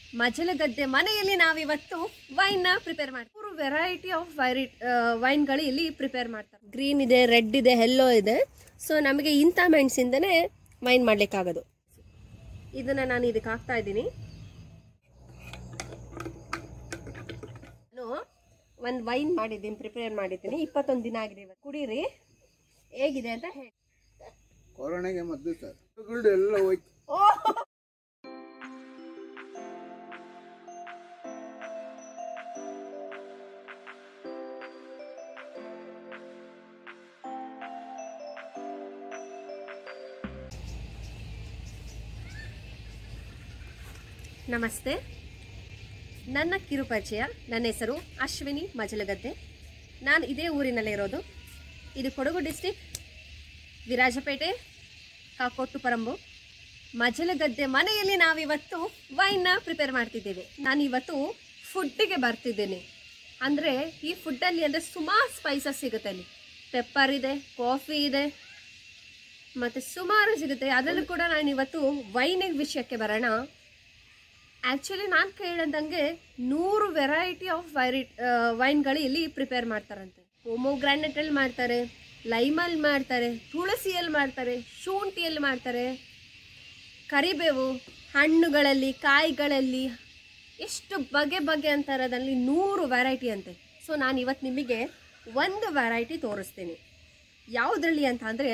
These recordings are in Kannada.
ಮಜಲಗದ್ದೆ ಮನೆಯಲ್ಲಿ ನಾವಿವತ್ತು ವೈನ್ ನ ಪ್ರಿಪೇರ್ ಮಾಡ್ತೀವಿ ಮೂರು ವೆರೈಟಿ ಆಫ್ ವೈರಿ ವೈನ್ಗಳು ಇಲ್ಲಿ ಪ್ರಿಪೇರ್ ಮಾಡ್ತಾರೆ ಗ್ರೀನ್ ಇದೆ ರೆಡ್ ಇದೆ ಹೆಲ್ಲೋ ಇದೆ ಸೊ ನಮಗೆ ಇಂಥ ಮೆಣಸಿಂದನೇ ವೈನ್ ಮಾಡ್ಲಿಕ್ಕಾಗೋದು ಇದನ್ನ ನಾನು ಇದಕ್ಕೆ ಹಾಕ್ತಾ ಇದ್ದೀನಿ ನಾನು ಒಂದು ವೈನ್ ಮಾಡಿದ್ದೀನಿ ಪ್ರಿಪೇರ್ ಮಾಡಿದ್ದೀನಿ ಇಪ್ಪತ್ತೊಂದು ದಿನ ಆಗಿದೆ ಇವತ್ತು ಕುಡೀರಿ ಹೇಗಿದೆ ಅಂತ ಹೇಳಿ ಕೊರೋನಾಗೆ ಮದ್ದು ಸರ್ ದುಡ್ಡು ಎಲ್ಲ ಹೋಯ್ತು ನಮಸ್ತೆ ನನ್ನ ಕಿರು ಪರಿಚಯ ನನ್ನ ಹೆಸರು ಅಶ್ವಿನಿ ಮಜಲಗದ್ದೆ ನಾನು ಇದೇ ಊರಿನಲ್ಲೇ ಇರೋದು ಇದು ಕೊಡಗು ಡಿಸ್ಟಿಕ್ ವಿರಾಜಪೇಟೆ ಕಾಕೋಟ್ಟು ಪರಂಬು ಮಜಲಗದ್ದೆ ಮನೆಯಲ್ಲಿ ನಾವಿವತ್ತು ವೈನ್ನ ಪ್ರಿಪೇರ್ ಮಾಡ್ತಿದ್ದೇವೆ ನಾನು ಇವತ್ತು ಫುಡ್ಡಿಗೆ ಬರ್ತಿದ್ದೇನೆ ಅಂದರೆ ಈ ಫುಡ್ಡಲ್ಲಿ ಅಂದರೆ ಸುಮಾರು ಸ್ಪೈಸಸ್ ಸಿಗುತ್ತೆ ಅಲ್ಲಿ ಪೆಪ್ಪರ್ ಇದೆ ಕಾಫಿ ಇದೆ ಮತ್ತು ಸುಮಾರು ಸಿಗುತ್ತೆ ಅದರಲ್ಲೂ ಕೂಡ ನಾನು ಇವತ್ತು ವೈನಿಗೆ ವಿಷಯಕ್ಕೆ ಬರೋಣ ಆ್ಯಕ್ಚುಲಿ ನಾನು ಕೇಳಿದಂಗೆ ನೂರು ವೆರೈಟಿ ಆಫ್ ವೈರಿ ವೈನ್ಗಳು ಇಲ್ಲಿ ಪ್ರಿಪೇರ್ ಮಾಡ್ತಾರಂತೆ ಗ್ರಾನೆಟಲ್ಲಿ ಮಾಡ್ತಾರೆ ಲೈಮಲ್ಲಿ ಮಾಡ್ತಾರೆ ತುಳಸಿಯಲ್ಲಿ ಮಾಡ್ತಾರೆ ಶುಂಠಿಯಲ್ಲಿ ಮಾಡ್ತಾರೆ ಕರಿಬೇವು ಹಣ್ಣುಗಳಲ್ಲಿ ಕಾಯಿಗಳಲ್ಲಿ ಎಷ್ಟು ಬಗೆ ಬಗೆ ಅಂತಾರದಲ್ಲಿ ನೂರು ವೆರೈಟಿ ಅಂತೆ ಸೊ ನಾನು ಇವತ್ತು ನಿಮಗೆ ಒಂದು ವೆರೈಟಿ ತೋರಿಸ್ತೀನಿ ಯಾವುದ್ರಲ್ಲಿ ಅಂತ ಅಂದರೆ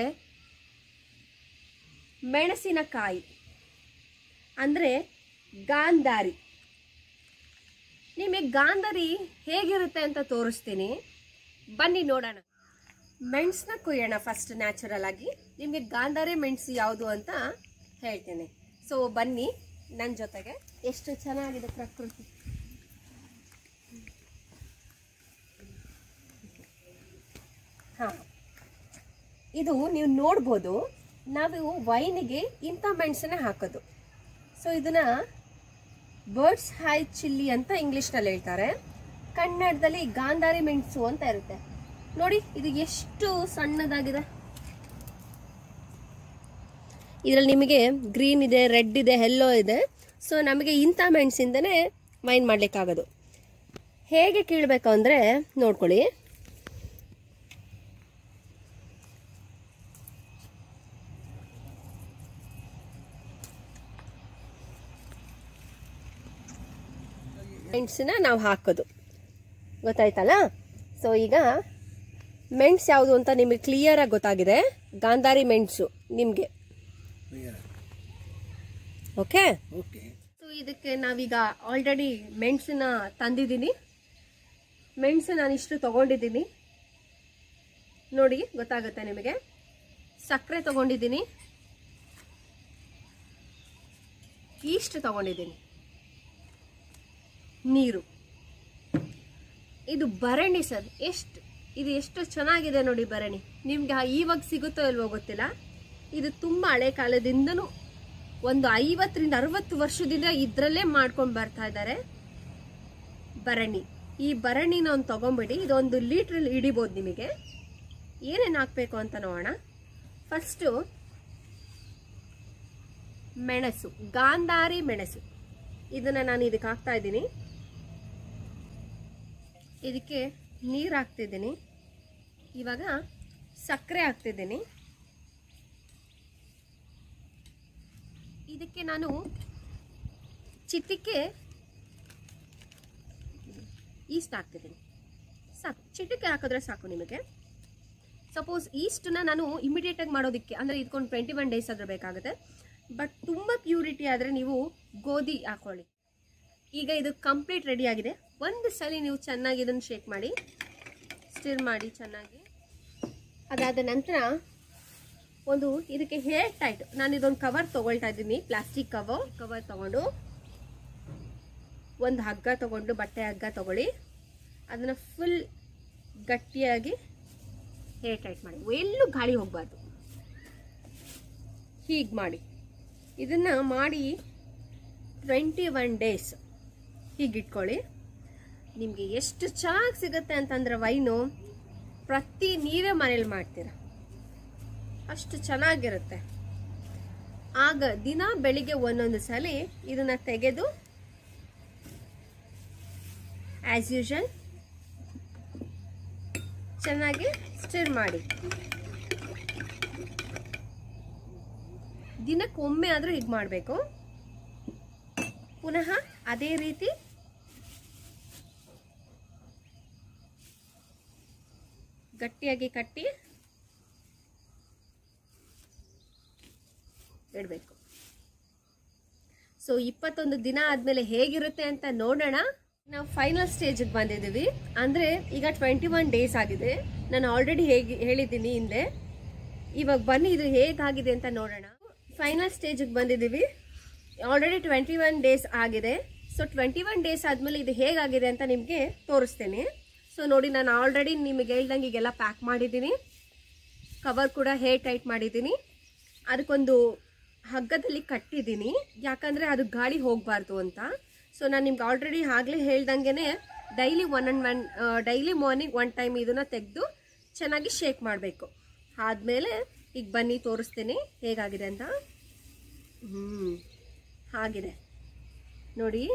ಮೆಣಸಿನಕಾಯಿ ಅಂದರೆ ಗಾಂಧಾರಿ ನಿಮಗೆ ಗಾಂಧಾರಿ ಹೇಗಿರುತ್ತೆ ಅಂತ ತೋರಿಸ್ತೀನಿ ಬನ್ನಿ ನೋಡೋಣ ಮೆಣಸನ್ನ ಕುಯ್ಯೋಣ ಫಸ್ಟ್ ನ್ಯಾಚುರಲ್ ಆಗಿ ನಿಮಗೆ ಗಾಂಧಾರಿ ಮೆಣಸು ಯಾವುದು ಅಂತ ಹೇಳ್ತೇನೆ ಸೊ ಬನ್ನಿ ನನ್ನ ಜೊತೆಗೆ ಎಷ್ಟು ಚೆನ್ನಾಗಿದೆ ಪ್ರಕೃತಿ ಹಾಂ ಇದು ನೀವು ನೋಡ್ಬೋದು ನಾವು ವೈನಿಗೆ ಇಂಥ ಮೆಣಸನ್ನೇ ಹಾಕೋದು ಸೊ ಇದನ್ನ ಬರ್ಡ್ಸ್ ಹೈ ಚಿಲ್ಲಿ ಅಂತ ಇಂಗ್ಲಿಷ್ನಲ್ಲಿ ಹೇಳ್ತಾರೆ ಕನ್ನಡದಲ್ಲಿ ಗಾಂಧಾರಿ ಮೆಣಸು ಅಂತ ಇರುತ್ತೆ ನೋಡಿ ಇದು ಎಷ್ಟು ಸಣ್ಣದಾಗಿದೆ ಇದರಲ್ಲಿ ನಿಮಗೆ ಗ್ರೀನ್ ಇದೆ ರೆಡ್ ಇದೆ ಹೆಲ್ಲೋ ಇದೆ ಸೊ ನಮಗೆ ಇಂಥ ಮೆಣಸಿಂದನೇ ವೈನ್ ಮಾಡ್ಲಿಕ್ಕಾಗೋದು ಹೇಗೆ ಕೀಳಬೇಕು ಅಂದರೆ ನೋಡ್ಕೊಳ್ಳಿ ಮೆಣಸನ್ನ ನಾವು ಹಾಕೋದು ಗೊತ್ತಾಯ್ತಲ್ಲ ಸೊ ಈಗ ಮೆಣಸು ಯಾವುದು ಅಂತ ನಿಮಗೆ ಕ್ಲಿಯರಾಗಿ ಗೊತ್ತಾಗಿದೆ ಗಾಂಧಾರಿ ಮೆಣಸು ನಿಮಗೆ ಓಕೆ ಓಕೆ ಸೊ ಇದಕ್ಕೆ ನಾವೀಗ ಆಲ್ರೆಡಿ ಮೆಣಸನ್ನ ತಂದಿದ್ದೀನಿ ಮೆಣಸು ನಾನು ಇಷ್ಟು ತಗೊಂಡಿದ್ದೀನಿ ನೋಡಿ ಗೊತ್ತಾಗುತ್ತೆ ನಿಮಗೆ ಸಕ್ಕರೆ ತಗೊಂಡಿದ್ದೀನಿ ಇಷ್ಟು ತಗೊಂಡಿದ್ದೀನಿ ನೀರು ಇದು ಭರಣಿ ಸರ್ ಎಷ್ಟು ಇದು ಎಷ್ಟು ಚೆನ್ನಾಗಿದೆ ನೋಡಿ ಭರಣಿ ನಿಮ್ಗೆ ಇವಾಗ ಸಿಗುತ್ತೋ ಇಲ್ವೋ ಗೊತ್ತಿಲ್ಲ ಇದು ತುಂಬ ಹಳೆ ಕಾಲದಿಂದನೂ ಒಂದು ಐವತ್ತರಿಂದ ಅರವತ್ತು ವರ್ಷದಿಂದ ಇದರಲ್ಲೇ ಮಾಡ್ಕೊಂಡು ಬರ್ತಾ ಇದ್ದಾರೆ ಭರಣಿ ಈ ಭರಣಿನ ಒಂದು ತಗೊಂಬಿಡಿ ಇದೊಂದು ಲೀಟ್ರಲ್ಲಿ ಹಿಡಿಬೋದು ನಿಮಗೆ ಏನೇನು ಹಾಕಬೇಕು ಅಂತ ನೋಡೋಣ ಫಸ್ಟು ಮೆಣಸು ಗಾಂಧಾರಿ ಮೆಣಸು ಇದನ್ನ ನಾನು ಇದಕ್ಕೆ ಹಾಕ್ತಾ ಇದ್ದೀನಿ ಇದಕ್ಕೆ ನೀರು ಹಾಕ್ತಿದ್ದೀನಿ ಇವಾಗ ಸಕ್ಕರೆ ಹಾಕ್ತಿದ್ದೀನಿ ಇದಕ್ಕೆ ನಾನು ಚಿಟಿಕೆ ಈಸ್ಟ್ ಹಾಕ್ತಿದ್ದೀನಿ ಸಾಕು ಚಿಟಿಕೆ ಹಾಕಿದ್ರೆ ಸಾಕು ನಿಮಗೆ ಸಪೋಸ್ ಈಸ್ಟನ್ನ ನಾನು ಇಮಿಡಿಯೇಟಾಗಿ ಮಾಡೋದಕ್ಕೆ ಅಂದರೆ ಇದಕ್ಕೊಂದು ಟ್ವೆಂಟಿ ಒನ್ ಡೇಸ್ ಆದರೂ ಬೇಕಾಗುತ್ತೆ ಬಟ್ ತುಂಬ ಪ್ಯೂರಿಟಿ ಆದರೆ ನೀವು ಗೋಧಿ ಹಾಕೊಳ್ಳಿ ಈಗ ಇದು ಕಂಪ್ಲೀಟ್ ರೆಡಿ ಆಗಿದೆ ಒಂದು ಸಲ ನೀವು ಚೆನ್ನಾಗಿ ಇದನ್ನು ಶೇಕ್ ಮಾಡಿ ಸ್ಟಿರ್ ಮಾಡಿ ಚೆನ್ನಾಗಿ ಅದಾದ ನಂತರ ಒಂದು ಇದಕ್ಕೆ ಹೇರ್ ಟೈಟ್ ನಾನು ಇದೊಂದು ಕವರ್ ತೊಗೊಳ್ತಾ ಇದ್ದೀನಿ ಪ್ಲಾಸ್ಟಿಕ್ ಕವರ್ ಕವರ್ ತಗೊಂಡು ಒಂದು ಹಗ್ಗ ತಗೊಂಡು ಬಟ್ಟೆ ಹಗ್ಗ ತಗೊಳ್ಳಿ ಅದನ್ನು ಫುಲ್ ಗಟ್ಟಿಯಾಗಿ ಹೇರ್ ಟೈಟ್ ಮಾಡಿ ಎಲ್ಲೂ ಗಾಳಿ ಹೋಗಬಾರ್ದು ಹೀಗೆ ಮಾಡಿ ಇದನ್ನು ಮಾಡಿ ಟ್ವೆಂಟಿ ಒನ್ ಡೇಸ್ ಹೀಗಿಟ್ಕೊಳ್ಳಿ ನಿಮಗೆ ಎಷ್ಟು ಚೆನ್ನಾಗಿ ಸಿಗುತ್ತೆ ಅಂತಂದ್ರೆ ವೈನು ಪ್ರತಿ ನೀವೇ ಮನೇಲಿ ಮಾಡ್ತೀರ ಅಷ್ಟು ಚೆನ್ನಾಗಿರುತ್ತೆ ಆಗ ದಿನ ಬೆಳಿಗ್ಗೆ ಒಂದೊಂದು ಸಲ ಇದನ್ನ ತೆಗೆದು ಆ್ಯಸ್ ಯೂಶಲ್ ಚೆನ್ನಾಗಿ ಸ್ಟಿರ್ ಮಾಡಿ ದಿನಕ್ಕೊಮ್ಮೆ ಆದರೂ ಹೀಗೆ ಮಾಡಬೇಕು ಪುನಃ ಅದೇ ರೀತಿ ಗಟ್ಟಿಯಾಗಿ ಕಟ್ಟಿ ಇಡಬೇಕು ಸೊ ಇಪ್ಪತ್ತೊಂದು ದಿನ ಆದಮೇಲೆ ಹೇಗಿರುತ್ತೆ ಅಂತ ನೋಡೋಣ ನಾವು ಫೈನಲ್ ಸ್ಟೇಜಿಗೆ ಬಂದಿದ್ದೀವಿ ಅಂದರೆ ಈಗ ಟ್ವೆಂಟಿ ಒನ್ ಡೇಸ್ ಆಗಿದೆ ನಾನು ಆಲ್ರೆಡಿ ಹೇಗೆ ಹೇಳಿದ್ದೀನಿ ಹಿಂದೆ ಇವಾಗ ಬನ್ನಿ ಇದು ಹೇಗಾಗಿದೆ ಅಂತ ನೋಡೋಣ ಫೈನಲ್ ಸ್ಟೇಜಿಗೆ ಬಂದಿದ್ದೀವಿ ಆಲ್ರೆಡಿ ಟ್ವೆಂಟಿ ಒನ್ ಡೇಸ್ ಆಗಿದೆ ಸೊ ಟ್ವೆಂಟಿ ಒನ್ ಡೇಸ್ ಆದಮೇಲೆ ಇದು ಹೇಗಾಗಿದೆ ಅಂತ ನಿಮಗೆ ತೋರಿಸ್ತೇನೆ ಸೊ ನೋಡಿ ನಾನು ಆಲ್ರೆಡಿ ನಿಮಗೆ ಹೇಳ್ದಂಗೆ ಈಗೆಲ್ಲ ಪ್ಯಾಕ್ ಮಾಡಿದ್ದೀನಿ ಕವರ್ ಕೂಡ ಹೇರ್ ಟೈಟ್ ಮಾಡಿದ್ದೀನಿ ಅದಕ್ಕೊಂದು ಹಗ್ಗದಲ್ಲಿ ಕಟ್ಟಿದ್ದೀನಿ ಯಾಕಂದರೆ ಅದು ಗಾಳಿ ಹೋಗಬಾರ್ದು ಅಂತ ಸೊ ನಾನು ನಿಮ್ಗೆ ಆಲ್ರೆಡಿ ಆಗಲೇ ಹೇಳ್ದಂಗೆ daily one and one daily morning one time ಇದನ್ನು ತೆಗೆದು ಚೆನ್ನಾಗಿ ಶೇಕ್ ಮಾಡಬೇಕು ಆದಮೇಲೆ ಈಗ ಬನ್ನಿ ತೋರಿಸ್ತೀನಿ ಹೇಗಾಗಿದೆ ಅಂತ ಹ್ಞೂ ಹಾಗಿದೆ ನೋಡಿ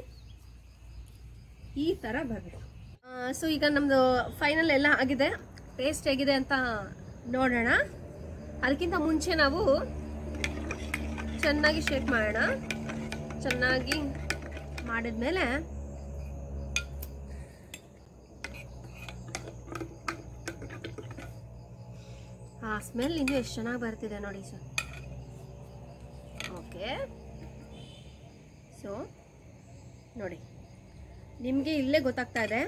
ಈ ಥರ ಬರಬೇಕು ಸೊ ಈಗ ನಮ್ಮದು ಫೈನಲ್ ಎಲ್ಲ ಆಗಿದೆ ಟೇಸ್ಟ್ ಹೇಗಿದೆ ಅಂತ ನೋಡೋಣ ಅದಕ್ಕಿಂತ ಮುಂಚೆ ನಾವು ಚೆನ್ನಾಗಿ ಶೇಕ್ ಮಾಡೋಣ ಚೆನ್ನಾಗಿ ಮಾಡಿದ್ಮೇಲೆ ಆ ಸ್ಮೆಲ್ ಇನ್ನೂ ಎಷ್ಟು ಚೆನ್ನಾಗಿ ಬರ್ತಿದೆ ನೋಡಿ ಸರ್ ಓಕೆ ಸೊ ನೋಡಿ ನಿಮಗೆ ಇಲ್ಲೇ ಗೊತ್ತಾಗ್ತಾ ಇದೆ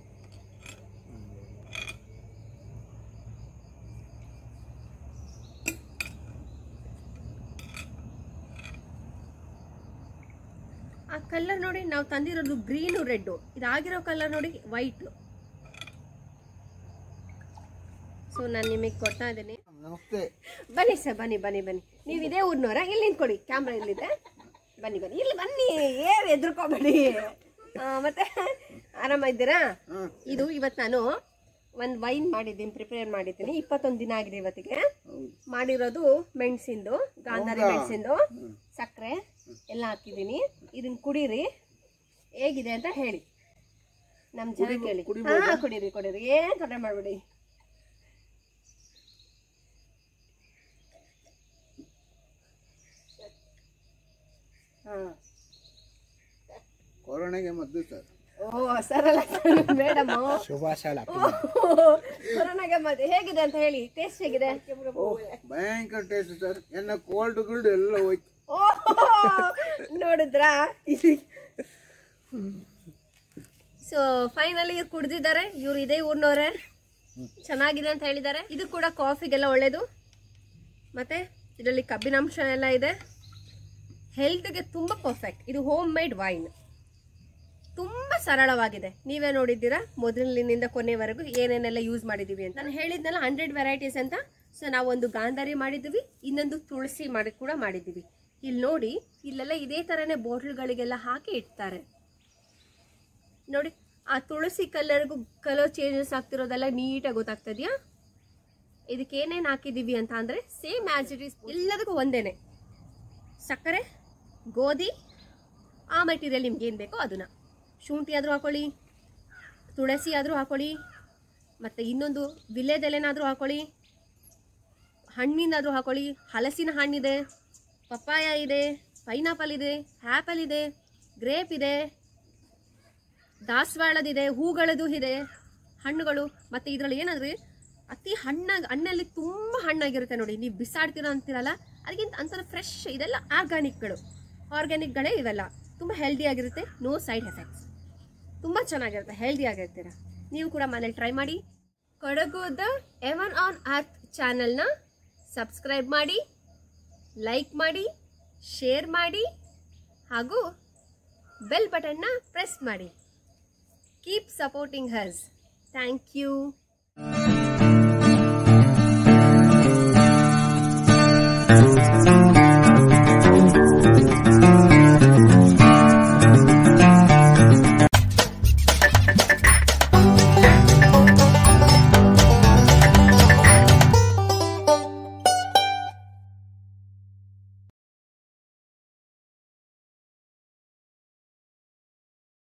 ಆ ಕಲರ್ ನೋಡಿ ನಾವು ತಂದಿರೋದು ಗ್ರೀನು ರೆಡ್ಡು ಇದಾಗಿರೋ ಕಲರ್ ನೋಡಿ ವೈಟ್ ಸೊ ನಾನು ನಿಮಗೆ ಕೊಡ್ತಾ ಇದ್ದೀನಿ ನಮಸ್ತೆ ಬನ್ನಿ ಸರ್ ಬನ್ನಿ ಬನ್ನಿ ಬನ್ನಿ ನೀವು ಇದೇ ಊರಿನವರ ಇಲ್ಲಿ ನಿಂತ್ಕೊಡಿ ಕ್ಯಾಮ್ರಾ ಇಲ್ಲಿದೆ ಬನ್ನಿ ಬನ್ನಿ ಇಲ್ಲಿ ಬನ್ನಿ ಏನ್ ಎದ್ರುಕೋಬೇಡಿ ಆ, ಮತ್ತೆ ಆರಾಮಿದ್ದೀರಾ ಹಾಂ ಇದು ಇವತ್ತು ನಾನು ಒಂದು ವೈನ್ ಮಾಡಿದ್ದೀನಿ ಪ್ರಿಪೇರ್ ಮಾಡಿದ್ದೀನಿ ಇಪ್ಪತ್ತೊಂದು ದಿನ ಆಗಿದೆ ಇವತ್ತಿಗೆ ಹೌದು ಮಾಡಿರೋದು ಮೆಣಸಿಂದು ಗಾಂಧಾರಿ ಹೌದಾ? ಮೆಣಸಿಂದು ಸಕ್ಕರೆ ಎಲ್ಲ ಹಾಕಿದ್ದೀನಿ ಇದನ್ನ ಕುಡೀರಿ ಹೇಗಿದೆ ಅಂತ ಹೇಳಿ ನಮ್ಮ ಜನ ಕುಡಿಬೋ- ಕೇಳಿ ಕುಡಿಬೋದಾ? ಹಾ ಕುಡೀರಿ ಕುಡೀರಿ ಏನ್ ತೊಂದರೆ ಮಾಡ್ಬೇಡಿ ಹಾ ಕೊರೋನಾಗೆ ಮದ್ದು ಸರ್ ಓ ಸರಳ ಮೇಡಮ್ ಶುಭಾಶಯ ಕೊರೋನಾಗೆ ಮತ್ತೆ ಹೇಗಿದೆ ಅಂತ ಹೇಳಿ ಟೇಸ್ಟ್ ಹೇಗಿದೆ ಭಯಂಕರ ಟೇಸ್ಟ್ ಸರ್ ಎನ್ನ ಕೋಲ್ಡ್ ಗಿಲ್ಡ್ ಎಲ್ಲ ಹೋಯ್ತು ಓ ನೋಡಿದ್ರಾ ಸೊ ಫೈನಲಿ ಇವ್ರು ಕುಡ್ದಿದ್ದಾರೆ ಇವ್ರು ಇದೇ ಊರ್ನವ್ರೆ ಚೆನ್ನಾಗಿದೆ ಅಂತ ಹೇಳಿದ್ದಾರೆ ಇದು ಕೂಡ ಕಾಫಿಗೆಲ್ಲ ಒಳ್ಳೇದು ಮತ್ತೆ ಇದರಲ್ಲಿ ಕಬ್ಬಿನಾಂಶ ಎಲ್ಲ ಇದೆ ಹೆಲ್ತ್ಗೆ ತುಂಬ ಪರ್ಫೆಕ್ಟ್ ಇದು ಹೋಮ್ ಮೇಡ್ ವೈನ್ ತುಂಬ ಸರಳವಾಗಿದೆ ನೀವೇ ನೋಡಿದ್ದೀರಾ ಮೊದಲಿನಿಂದ ಕೊನೆವರೆಗೂ ಏನೇನೆಲ್ಲ ಯೂಸ್ ಮಾಡಿದ್ದೀವಿ ಅಂತ ನಾನು ಹೇಳಿದ್ನಲ್ಲ ಹಂಡ್ರೆಡ್ ವೆರೈಟೀಸ್ ಅಂತ ಸೊ ನಾವು ಒಂದು ಗಾಂಧಾರಿ ಮಾಡಿದ್ದೀವಿ ಇನ್ನೊಂದು ತುಳಸಿ ಮಾಡಿ ಕೂಡ ಮಾಡಿದ್ದೀವಿ ಇಲ್ಲಿ ನೋಡಿ ಇಲ್ಲೆಲ್ಲ ಇದೇ ಥರನೇ ಬಾಟ್ಲ್ಗಳಿಗೆಲ್ಲ ಹಾಕಿ ಇಡ್ತಾರೆ ನೋಡಿ ಆ ತುಳಸಿ ಕಲರ್ಗೂ ಕಲರ್ ಚೇಂಜಸ್ ಆಗ್ತಿರೋದೆಲ್ಲ ನೀಟಾಗಿ ಗೊತ್ತಾಗ್ತದ್ಯಾ ಇದಕ್ಕೆ ಏನೇನು ಹಾಕಿದ್ದೀವಿ ಅಂತ ಅಂದರೆ ಸೇಮ್ ಆ್ಯಸ್ ಇಟ್ ಈಸ್ ಎಲ್ಲದಕ್ಕೂ ಒಂದೇನೆ ಸಕ್ಕರೆ ಗೋಧಿ ಆ ಮೆಟೀರಿಯಲ್ ನಿಮ್ಗೆ ಏನು ಬೇಕೋ ಅದನ್ನು ಶುಂಠಿ ಆದರೂ ಹಾಕೊಳ್ಳಿ ತುಳಸಿ ಆದರೂ ಹಾಕೊಳ್ಳಿ ಮತ್ತು ಇನ್ನೊಂದು ವಿಳ್ಯದೆಲೆನಾದರೂ ಹಾಕೊಳ್ಳಿ ಹಣ್ಣಿನಾದರೂ ಹಾಕೊಳ್ಳಿ ಹಲಸಿನ ಹಣ್ಣಿದೆ ಪಪ್ಪಾಯ ಇದೆ ಪೈನಾಪಲ್ ಇದೆ ಆ್ಯಪಲ್ ಇದೆ ಗ್ರೇಪ್ ಇದೆ ದಾಸವಾಳದಿದೆ ಹೂಗಳದು ಇದೆ ಹಣ್ಣುಗಳು ಮತ್ತು ಇದರಲ್ಲಿ ಏನಂದ್ರೆ ಅತಿ ಹಣ್ಣಾಗಿ ಹಣ್ಣಲ್ಲಿ ತುಂಬ ಹಣ್ಣಾಗಿರುತ್ತೆ ನೋಡಿ ನೀವು ಬಿಸಾಡ್ತೀರ ಅಂತೀರಲ್ಲ ಅದಕ್ಕಿಂತ ಅಂಥದ್ದು ಫ್ರೆಶ್ ಇದೆಲ್ಲ ಆರ್ಗ್ಯಾನಿಕ್ಗಳು ಆರ್ಗ್ಯಾನಿಕ್ಗಳೇ ಇವೆಲ್ಲ ತುಂಬ ಹೆಲ್ದಿ ಆಗಿರುತ್ತೆ ನೋ ಸೈಡ್ ಎಫೆಕ್ಟ್ಸ್ ತುಂಬ ಚೆನ್ನಾಗಿರುತ್ತೆ ಹೆಲ್ದಿ ಆಗಿರ್ತೀರ ನೀವು ಕೂಡ ಮನೇಲಿ ಟ್ರೈ ಮಾಡಿ ಕೊಡಗುದ ಎವನ್ ಆನ್ ಅರ್ತ್ ಚಾನಲ್ನ ಸಬ್ಸ್ಕ್ರೈಬ್ ಮಾಡಿ ಲೈಕ್ ಮಾಡಿ ಶೇರ್ ಮಾಡಿ ಹಾಗೂ ಬೆಲ್ ಬಟನ್ನ ಪ್ರೆಸ್ ಮಾಡಿ ಕೀಪ್ ಸಪೋರ್ಟಿಂಗ್ ಹರ್ಸ್ ಥ್ಯಾಂಕ್ ಯು